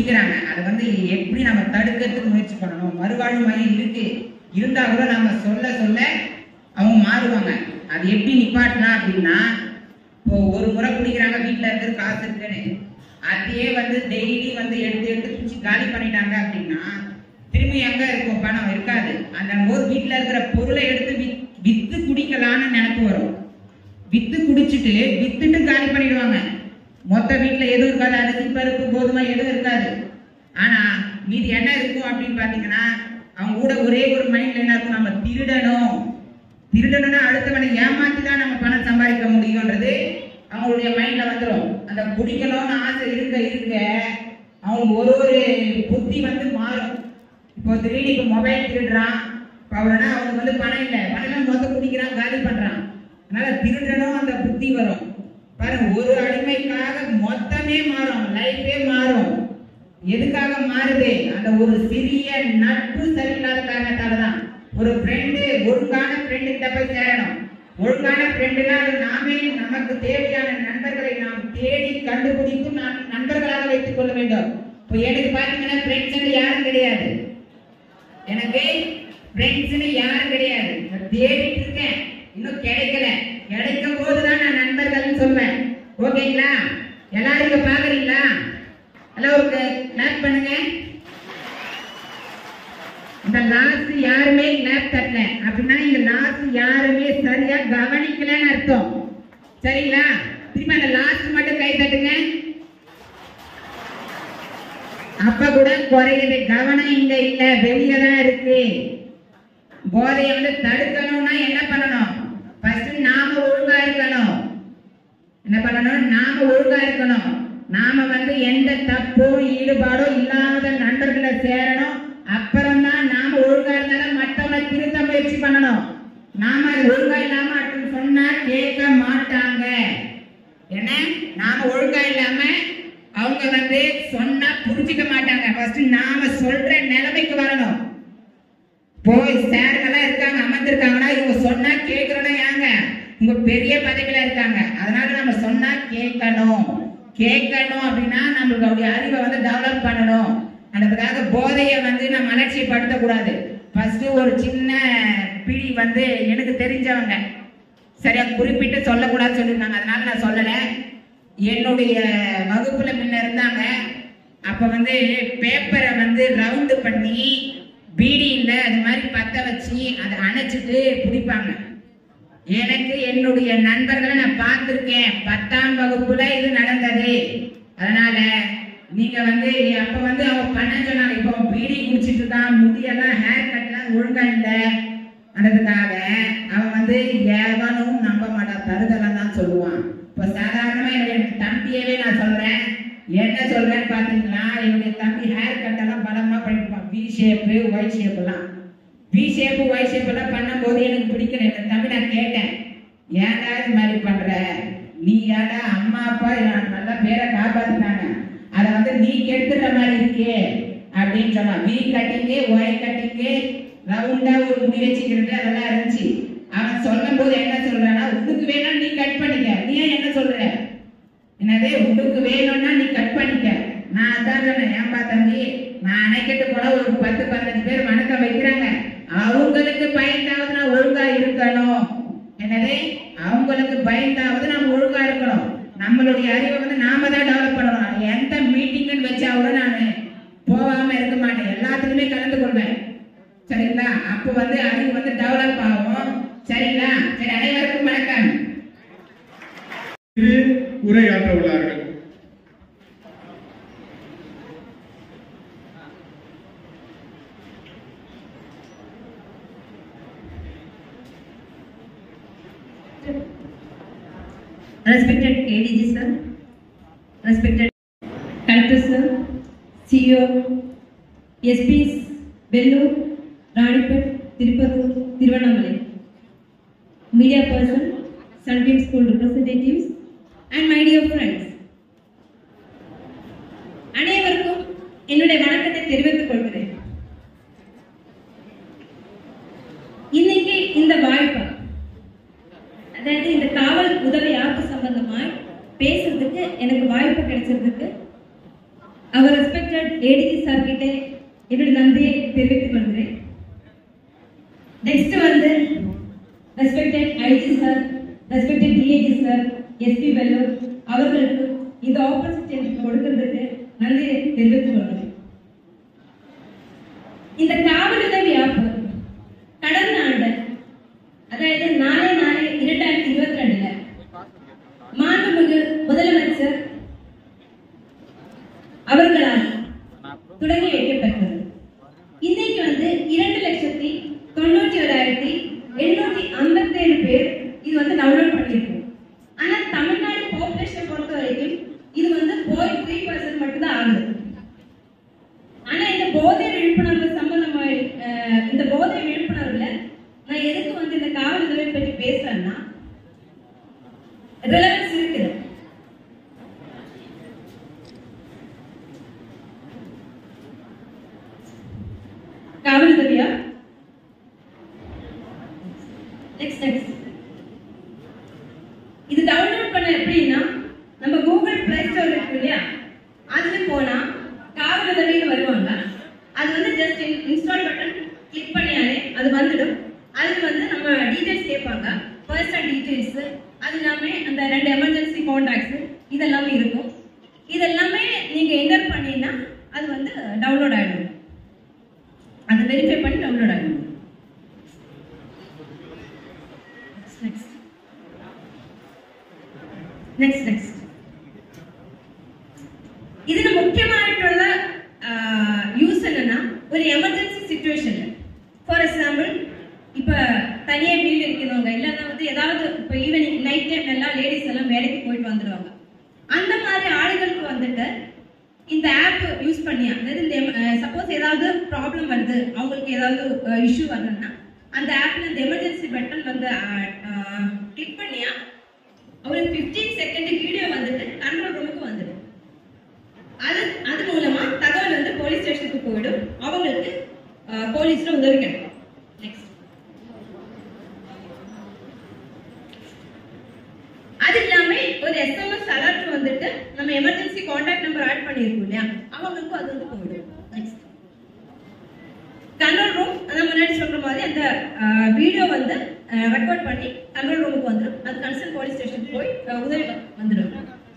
குடிக்கிறாங்க அதை வந்து எப்படி நம்ம தடுக்கிறதுக்கு முயற்சி பண்ணணும் மறுவாழ்வு மையம் இருக்கு இருந்தா கூட நம்ம சொல்ல சொல்ல அவங்க மாறுவாங்க அது எப்படி நிப்பாட்டலாம் அப்படின்னா இப்போ ஒரு முறை குடிக்கிறாங்க வீட்டில் இருக்கிறது காசு இருக்குன்னு அதையே வந்து டெய்லி வந்து எடுத்து எடுத்து குடிச்சு காலி பண்ணிட்டாங்க அப்படின்னா திரும்பி எங்க இருக்கும் பணம் இருக்காது அந்த போது வீட்டில் இருக்கிற பொருளை எடுத்து வித் வித்து குடிக்கலாம்னு நினைப்பு வரும் வித்து குடிச்சிட்டு வித்துட்டு காலி பண்ணிடுவாங்க மொத்த வீட்டில் எதுவும் இருக்காது அரிசி பருப்பு கோதுமை எதுவும் இருக்காது ஆனா மீதி என்ன இருக்கும் அப்படின்னு பாத்தீங்கன்னா அவங்க கூட ஒரே ஒரு மைண்ட்ல என்ன இருக்கும் நம்ம திருடணும் திருடணும்னா அடுத்தவனை ஏமாத்தி தான் நம்ம பணம் சம்பாதிக்க முடியும்ன்றது அவங்களுடைய மைண்ட்ல வந்துடும் அந்த குடிக்கணும்னு ஆசை இருக்க இருக்க அவங்க ஒரு ஒரு புத்தி வந்து மாறும் இப்போ திடீர்னு இப்போ மொபைல் திருடுறான் இப்போ அவனா அவனுக்கு வந்து பணம் இல்லை பணம் மொத்த குடிக்கிறான் காலி பண்றான் அதனால திருடணும் அந்த புத்தி வரும் பாருங்க ஒரு அடிமைக்காக மொத்தமே மாறும் லைஃபே மாறும் எதுக்காக மாறுது அந்த ஒரு சிறிய நட்பு சரியில்லாத காரணத்தால தான் ஒரு ஃப்ரெண்டு ஒழுங்கான ஃப்ரெண்டு கிட்ட போய் சேரணும் ஒழுங்கான ஃப்ரெண்டுனா அது நாமே நமக்கு தேவையான நண்பர்களை நாம் தேடி கண்டுபிடித்து நாம் நண்பர்களாக வைத்துக் கொள்ள வேண்டும் இப்போ எனக்கு பாத்தீங்கன்னா ஃப்ரெண்ட்ஸ் யாரும் கிடையாது எனக்கு ஃப்ரெண்ட்ஸ்னு யாரும் கிடையாது நான் தேடிட்டு இருக்கேன் இன்னும் கிடைக்கல கிடைக்கும் போதுதான் நான் நண்பர்கள்னு சொல்வேன் ஓகேங்களா எல்லாரும் இங்க பாக்குறீங்களா எல்லாம் ஒரு கிளாப் பண்ணுங்க இந்த லாஸ்ட் யாருமே கிளாப் தட்டல அப்படின்னா இந்த லாஸ்ட் யாருமே சரியா கவனிக்கலன்னு அர்த்தம் சரிங்களா திரும்ப அந்த லாஸ்ட் மட்டும் கை தட்டுங்க அப்ப கூட குறையுது கவனம் இங்க இல்ல வெளியே தான் இருக்கு போதையை வந்து தடுக்கணும்னா என்ன பண்ணணும் ஃபர்ஸ்ட் நாம ஒழுங்கா இருக்கணும் என்ன பண்ணணும் நாம ஒழுங்கா இருக்கணும் நாம வந்து எந்த தப்பும் ஈடுபாடும் இல்லாத நண்பர்களை சேரணும் அப்புறம் தான் நாம ஒழுங்கா இருந்தாலும் மற்றவங்களை திருத்த முயற்சி பண்ணணும் நாம ஒழுங்கா இல்லாம அடுத்து சொன்னா கேட்க மாட்டாங்க என்ன நாம ஒழுங்கா இல்லாம அவங்க வந்து சொன்னா புரிஞ்சுக்க மாட்டாங்க ஃபர்ஸ்ட் நாம சொல்ற நிலைமைக்கு வரணும் போய் சாருங்கெல்லாம் இருக்காங்க அமர்ந்திருக்காங்கன்னா இவங்க சொன்னா கேட்கறோம்னா ஏங்க இவங்க பெரிய பதவியில இருக்காங்க அதனால நம்ம சொன்னா கேட்கணும் கேட்கணும் அப்படின்னா நம்மளுக்கு அவருடைய அறிவை வந்து டெவலப் பண்ணணும் அதுக்காக போதையை வந்து நம்ம அலட்சியப்படுத்த கூடாது ஃபர்ஸ்ட் ஒரு சின்ன பிடி வந்து எனக்கு தெரிஞ்சவங்க சரியா குறிப்பிட்டு சொல்லக்கூடாதுன்னு சொல்லியிருந்தாங்க அதனால நான் சொல்லல என்னுடைய வகுப்புல முன்ன இருந்தாங்க அப்ப வந்து பேப்பரை வந்து ரவுண்டு பண்ணி பீடியில் அது மாதிரி பத்த வச்சு அதை அணைச்சிட்டு பிடிப்பாங்க எனக்கு என்னுடைய நண்பர்களை நான் பார்த்துருக்கேன் பத்தாம் வகுப்புல இது நடந்தது அதனால நீங்க வந்து அப்ப வந்து அவன் பண்ண சொன்னாங்க இப்போ அவன் பீடி குடிச்சிட்டு இருக்கான் முடியெல்லாம் ஹேர் கட்லாம் ஒழுங்கா இல்லை அதுக்காக அவன் வந்து எவனும் நம்ப மாட்டான் தருதலாம் தான் சொல்லுவான் இப்போ சாதாரணமா என்னுடைய தம்பியவே நான் சொல்றேன் என்ன சொல்றேன்னு பாத்தீங்கன்னா என்னுடைய தம்பி ஹேர் கட் எல்லாம் பலமா பண்ணிருப்பான் வி ஷேப்பு ஒய் ஷேப் எல்லாம் வி ஷேப்பு ஒய் ஷேப் எல்லாம் பண்ணும்போது எனக்கு பிடிக்கல என் தம்பி நான் கேட்டேன் ஏன்டா இது மாதிரி பண்ற நீ ஏன்டா அம்மா அப்பா எனக்கு நல்ல பேரை காப்பாத்தினாங்க அதை வந்து நீ கெடுத்துட்ட மாதிரி இருக்கே அப்படின்னு சொன்னான் வி கட்டிங்கு ஒய் கட்டிங்கு ரவுண்டா ஒரு முடி வச்சுக்கிறது அதெல்லாம் இருந்துச்சு அவன் சொல்லும் போது என்ன சொல்றானா உனக்கு வேணா நீ கட் பண்ணிக்க நீ ஏன் என்ன சொல்ற என்னது உனக்கு வேணும்னா நீ கட் பண்ணிக்க நான் அதான் சொன்னேன் ஏன்பா தம்பி நான் அணைக்கட்டு போல ஒரு பத்து பதினஞ்சு பேர் வணக்கம் வைக்கிறாங்க அவங்களுக்கு பயந்தாவது நான் ஒழுங்கா இருக்கணும் என்னது அவங்களுக்கு பயந்தாவது நம்ம ஒழுங்கா இருக்கணும் நம்மளுடைய அறிவை வந்து நாம தான் டெவலப் பண்ணணும் எந்த மீட்டிங்னு வச்சா கூட நான் போகாம இருக்க மாட்டேன் எல்லாத்துக்குமே கலந்து கொள்வேன் சரிங்களா அப்போ வந்து அறிவு வந்து டெவலப் ஆகும் சரிங்களா சரி அனைவருக்கும் வணக்கம் இது உரையாற்ற உள்ளார்கள் Respected ADG sir, respected Collector sir, CEO, SPs, Vellore, Radipet, Tirupati, Tiruvannamalai, media person, Sunbeam School representatives, and my dear friends. அனைவருக்கும் என்னுடைய வணக்கத்தை தெரிவித்துக் கொள்கிறேன் இன்னைக்கு இந்த வாய்ப்பு அதாவது இந்த காவல் உதவி ஆப்பு சம்பந்தமாய் பேசுறதுக்கு எனக்கு வாய்ப்பு கிடைச்சதுக்கு அவர் ரெஸ்பெக்டட் ஏடிஜி சார் கிட்ட என்னுடைய நன்றியை தெரிவித்துக் கொள்கிறேன் நெக்ஸ்ட் வந்து respected IG sir respected DIG sir SP Vellore அவர்களுக்கு இந்த ஆப்பர்ச்சுனிட்டி எனக்கு கொடுக்கறதுக்கு நன்றியை தெரிவித்துக் கொள்கிறேன் இந்த காவல் உதவி ஆப் கடந்த ஆண்டு அதாவது நாளை நாளை இரண்டாயிரத்தி இருபத்தி ரெண்டுல மாண்புமிகு முதலமைச்சர் அவர்களால் தொடங்கி வைக்கப்பட்டது இன்னைக்கு வந்து இரண்டு லட்சத்தி தொண்ணூற்றி ஓராயிரத்தி எண்ணூத்தி ஐம்பத்தி ஏழு பேர் இது வந்து டவுன்லோட் பண்ணியிருக்கோம் ஆனா தமிழ்நாடு பாப்புலேஷன் பொறுத்த வரைக்கும் இது வந்து போய் த்ரீ பர்சன்ட் மட்டும்தான் ஆகுது ஆனா இந்த போதை விழிப்புணர்வு சம்பந்தமா அஹ், இந்த போதை விழிப்புணர்வுல நான் எதுக்கு வந்து இந்த காவல் உதவி பற்றி பேசுறேன்னா ரிலவன்ஸ் இருக்குது காவல் உதவியா நெக்ஸ்ட் நெக்ஸ்ட் இது டவுன்லோட் பண்ண எப்படின்னா நம்ம கூகுள் பிளே ஸ்டோர் இருக்கு இல்லையா அதுல போனா காவல் உதவின்னு வருவாங்க அது வந்து ஜஸ்ட் இன்ஸ்டால் பட்டன் கிளிக் பண்ணியாலே அது வந்துடும் அதுக்கு வந்து நம்ம டீடைல்ஸ் கேட்பாங்க பர்சனல் டீடைல்ஸ் அது எல்லாமே அந்த ரெண்டு எமர்ஜென்சி கான்டாக்ட்ஸ் இதெல்லாமே இருக்கும் இதெல்லாமே நீங்க என்டர் பண்ணீங்கன்னா அது வந்து டவுன்லோட் ஆயிடும் அதை வெரிஃபை பண்ணி டவுன்லோட் ஆகிடும் நெக்ஸ்ட் நெக்ஸ்ட் நெக்ஸ்ட் இதுல முக்கியமாയിട്ടുള്ള யூஸ் என்னன்னா ஒரு எமர்ஜென்சி சுச்சுவேஷன்ல ஃபார் எக்ஸாம்பிள் இப்ப தனியா வீடு இருக்கிறவங்க இல்லைன்னா வந்து ஏதாவது இப்ப ஈவினிங் நைட் டைம் எல்லாம் லேடிஸ் எல்லாம் வேலைக்கு போயிட்டு வந்துடுவாங்க அந்த மாதிரி ஆளுகளுக்கு வந்துட்டு இந்த ஆப் யூஸ் பண்ணி அதாவது இந்த சப்போஸ் ஏதாவது ப்ராப்ளம் வருது அவங்களுக்கு ஏதாவது இஷ்யூ வருதுன்னா அந்த ஆப்ல இந்த எமர்ஜென்சி பட்டன் வந்து கிளிக் பண்ணியா ஒரு 15 செகண்ட் வீடியோ வந்துட்டு கண்ட்ரோல் ரூமுக்கு வந்துடும் அது அது மூலமா தகவல் வந்து போலீஸ் ஸ்டேஷனுக்கு போயிடும் அவங்களுக்கு அஹ், போலீஸ்ல உதவி கிடைக்கும் நெக்ஸ்ட் அது இல்லாம ஒரு எஸ்எம்எஸ் அலர்ட் வந்துட்டு நம்ம எமர்ஜென்சி கான்டாக்ட் நம்பர் ஆட் பண்ணியிருக்கோம் இல்லையா அவங்களுக்கும் அது வந்து போயிடும் நெக்ஸ்ட் கண்ட்ரோல் ரூம் நான் முன்னாடி சொல்ற மாதிரி அந்த வீடியோ வந்து ரெக்கார்ட் பண்ணி கண்ட்ரோல் ரூமுக்கு வந்துடும் அது கன்சர்ன் போலீஸ் ஸ்டேஷனுக்கு போய் அஹ், உதவி வந்துடும்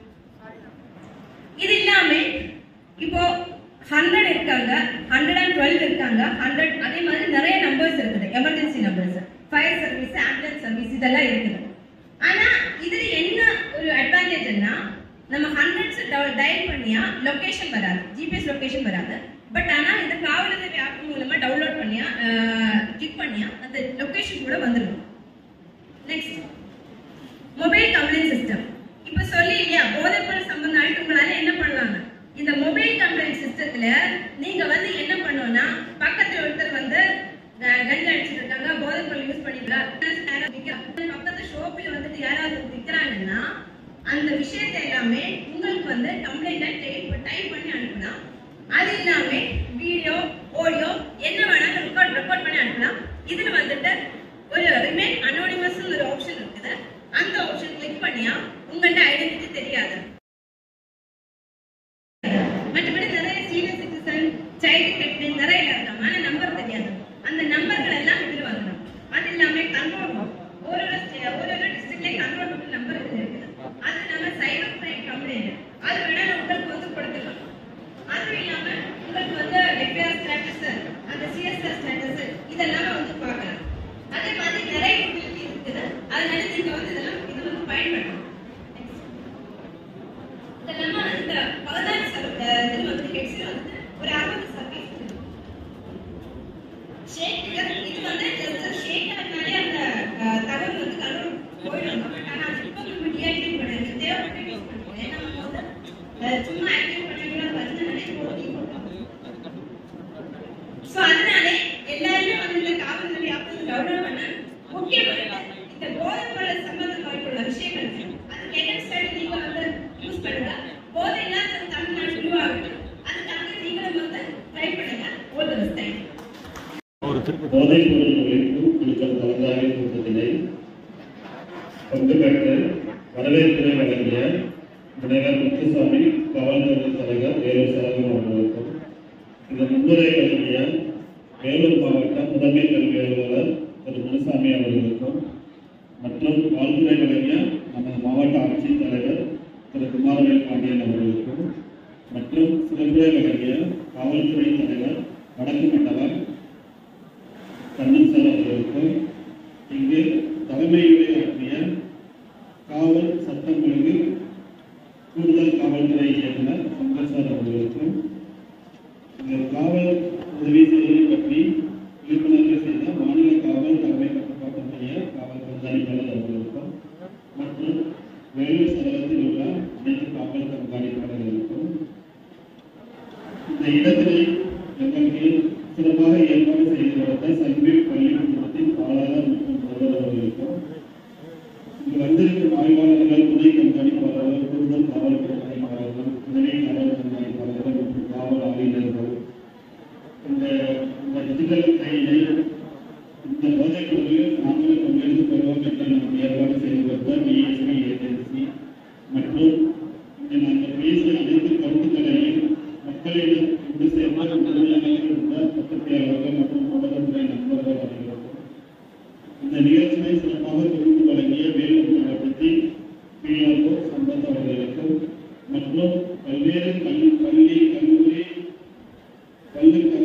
இது இல்லாம இப்போ ஹண்ட்ரட் இருக்காங்க ஹண்ட்ரட் அண்ட் டுவெல் இருக்காங்க ஹண்ட்ரட் அதே மாதிரி நிறைய நம்பர்ஸ் இருக்குது emergency numbers fire service ambulance service இதெல்லாம் இருக்குது ஆனா இதுல என்ன ஒரு அட்வான்டேஜ்னா நம்ம ஹண்ட்ரட்ஸ் டயல் பண்ணியா லொகேஷன் வராது ஜிபிஎஸ் லொகேஷன் வராது பட் ஆனா இந்த காவல் உதவி ஆப் மூலமா டவுன்லோட் பண்ணியா கிளிக் பண்ணியா அந்த லொகேஷன் கூட வந்துடும் நெக்ஸ்ட் மொபைல் கம்ப்ளைண்ட் சிஸ்டம் இப்ப சொல்லி இல்லையா போதைப்பொருள் சம்பந்தம் ஆயிட்டு உங்களால என்ன பண்ணலாங்க இந்த மொபைல் கம்ப்ளைண்ட் சிஸ்டத்துல நீங்க வந்து என்ன பண்ணணும்னா பக்கத்துல ஒருத்தர் வந்து கன் அடிச்சிட்டு இருக்காங்க போதைப்பொருள் யூஸ் பண்ணிக்கலாம் பக்கத்து ஷோப்பில் வந்துட்டு யாராவது விற்கிறாங்கன்னா அந்த விஷயத்தை எல்லாமே உங்களுக்கு வந்து கம்ப்ளைண்ட்டா டைப் டைப் பண்ணி அனுப்பலாம் அது இல்லாம வீடியோ ஆடியோ என்ன வேணாலும் ரெக்கார்ட் ரெக்கார்ட் பண்ணி அனுப்பலாம் இதுல வந்துட்டு ஒரு ரிமைன் அனோனிமஸ் ஒரு ஆப்ஷன் இருக்குது அந்த ஆப்ஷன் கிளிக் பண்ணியா உங்கள்ட்ட ஐடென்டிட்டி தெரியாது மற்றபடி நிறைய சீனியர் சிட்டிசன் சைல்டு கெப்டன் நிறைய இருக்காங்க ஆனா நம்பர் தெரியாது அந்த நம்பர்கள் எல்லாம் இதுல வந்துடும் அது இல்லாம கண்ட்ரோல் ரூம் ஒரு ஒரு sti- ஒரு ஒரு டிஸ்ட்ரிக்ட்லயே கண்ட்ரோல் ரூம் நம்பர் இருக்குது அது இல்லாம சைபர் கிரைம் கம்ப்ளைண்ட் அது வேணா உங்களுக்கு வந்து கொடுத்துக்கலாம் அது இல்லாம உங்களுக்கு வந்து எஃப்ஐஆர் ஸ்டேட்டஸ் அந்த சிஎஸ்ஆர் ஸ்டேட்டஸ் இதெல்லாம் வந்து பார்க்கலாம் அதே மாதிரி நிறைய யூட்டிலிட்டி இருக்குது அதனால நீங்க வந்து இதெல்லாம் இது வந்து பயன்படுத்தலாம் இதெல்லாம் இந்த பதினாறு சர்வ- இதுல வந்து ஹெட்ஸ்ல வந்து ஒரு அறுபது சர்வீஸ் ஷேக் இது வந்து ஜஸ்ட் ஷேக் ஆனாலே அந்த அஹ், தகவல் வந்து கண்ட்ரோல் போயிடும் பட் ஆனா இப்போ நம்ம டீஆக்டிவேட் பண்ணுறது தேவைப்பட்டு யூஸ் பண்ணுவோம் ஏன்னா நம்ம வந்து அஹ், சும்மா ஆக்டிவேட் பண்ணி கூட வருதுனாலே போட்டி சோ அதனாலே எல்லாருமே வந்து இந்த காவல் நிலைய ஆப் டவுன்லோட் பண்ண முக்கியமான இந்த போதைப்பொருள் சம்பந்தமாയിട്ടുள்ள விஷயங்கள் அது கெட்டல் ஸ்டடி நீங்க வந்து யூஸ் பண்ணுங்க போதை இல்லாத தமிழ்நாடு உருவாகட்டும் அதுக்காக நீங்களும் வந்து ட்ரை பண்ணுங்க ஆல் தி பெஸ்ட் தேங்க்யூ போதைப் பொருள் ஒழிப்பு குறித்த கலந்தாய்வு கூட்டத்தினை பங்கு பெற்று வரவேற்புரை வழங்கிய முனைவர் முத்துசாமி காவல்துறை தலைவர் வேலூர் சேவகன் அவர்களுக்கும் இந்த முன்னுரை வழங்கிய வேலூர் மாவட்ட முதன்மை கல்வி அலுவலர் திரு முனுசாமி அவர்களுக்கும் மற்றும் வாழ்த்துறை வழங்கிய நமது மாவட்ட ஆட்சித் தலைவர் திரு குமாரவேல் பாண்டியன் அவர்களுக்கும் மற்றும் சிறப்புரை வழங்கிய காவல்துறை தலைவர் வடக்கு மண்டலம் கண்ணன் அவர்களுக்கும் இங்கு தலைமையுரை ஆற்றிய காவல் சட்டம் ஒழுங்கு கூடுதல் காவல்துறை இயக்குனர் சங்கர் சார் அவர்களுக்கும் இந்த காவல் உதவி செயலை பற்றி விழிப்புணர்வு செய்த மாநில காவல் தலைமை கட்டுப்பாட்டு மைய காவல் கண்காணிப்பாளர் அவர்களுக்கும் மற்றும் வேலூர் சதகத்தில் உள்ள அனைத்து காவல் கண்காணிப்பாளர்களுக்கும் இந்த இடத்தினை எங்களுக்கு சிறப்பாக ஏற்பாடு செய்து கொடுத்த சல்வீட் பள்ளி குடும்பத்தின் பாலாளர் மற்றும் முதல்வர் அவர்களுக்கும் இங்கு வந்திருக்கும் ஆய்வாளர்கள் துணை கண்காணிப்பாளர்கள் கூடுதல் காவல் கண்காணிப்பாளர்கள் துணை காவல் கண்காணிப்பாளர்கள் மற்றும் காவல் ஆய்வாளர்கள் இந்த இந்த டிஜிட்டல் கையினை இந்த போதைப்பொருள் நாங்கள் பங்கெடுத்து கொள்வோம் என்று நமக்கு ஏற்பாடு செய்து கொடுத்த பிஎஸ்பி ஏஜென்சி மற்றும் இங்கு நாங்கள் பேசிய அனைத்து கருத்துக்களையும் மக்களிடம் கொண்டு சேர்ந்த முதன்மையாக இருந்த பத்திரிகையாளர்கள் மற்றும் ஊடகத்துறை நண்பர்கள் அனைவருக்கும் இந்த நிகழ்ச்சியை சிறப்பாக தொகுத்து வழங்கிய வேலூர் மாவட்டத்தின் பிஆர்ஓ சம்பத் அவர்களுக்கும் மற்றும் பல்வேறு கல்வி பள்ளி கல்லூரி கல்வி